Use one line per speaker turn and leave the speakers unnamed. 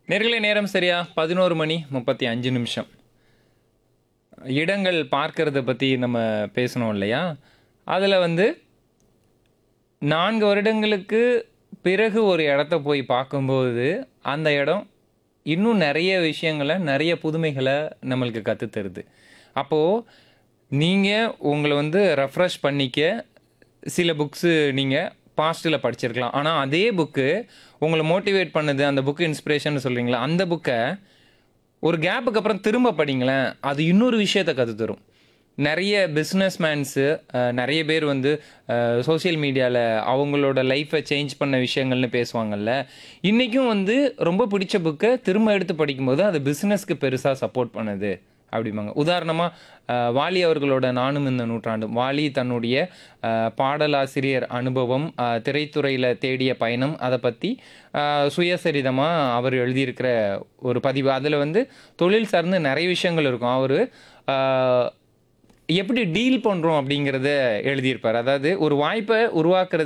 நேர்களே நேரம் சரியா பதினோரு மணி முப்பத்தி அஞ்சு நிமிஷம் இடங்கள் பார்க்கறத பற்றி நம்ம பேசணும் இல்லையா அதில் வந்து நான்கு வருடங்களுக்கு பிறகு ஒரு இடத்த போய் பார்க்கும்போது அந்த இடம் இன்னும் நிறைய விஷயங்களை நிறைய புதுமைகளை நம்மளுக்கு கற்றுத் தருது அப்போது நீங்கள் உங்களை வந்து ரெஃப்ரெஷ் பண்ணிக்க சில புக்ஸு நீங்கள் பாஸ்ட்டில் படிச்சிருக்கலாம் ஆனால் அதே புக்கு உங்களை மோட்டிவேட் பண்ணுது அந்த புக்கு இன்ஸ்பிரேஷன் சொல்கிறீங்களா அந்த புக்கை ஒரு கேப்புக்கு அப்புறம் திரும்ப படிங்களேன் அது இன்னொரு விஷயத்தை கற்றுத் தரும் நிறைய பிஸ்னஸ் மேன்ஸு நிறைய பேர் வந்து சோஷியல் மீடியாவில் அவங்களோட லைஃப்பை சேஞ்ச் பண்ண விஷயங்கள்னு பேசுவாங்கல்ல இன்றைக்கும் வந்து ரொம்ப பிடிச்ச புக்கை திரும்ப எடுத்து படிக்கும்போது அது பிஸ்னஸ்க்கு பெருசாக சப்போர்ட் பண்ணுது அப்படிம்பாங்க உதாரணமாக வாலி அவர்களோட நானும் இந்த நூற்றாண்டு வாலி தன்னுடைய அஹ், பாடலாசிரியர் அனுபவம் அஹ், திரைத்துறையில் தேடிய பயணம் அதை பற்றி சுயசரிதமாக அவர் எழுதியிருக்கிற ஒரு பதிவு அதில் வந்து தொழில் சார்ந்து நிறைய விஷயங்கள் இருக்கும் அவர் எப்படி டீல் பண்ணுறோம் அப்படிங்கிறத எழுதியிருப்பார் அதாவது ஒரு வாய்ப்பை உருவாக்குறது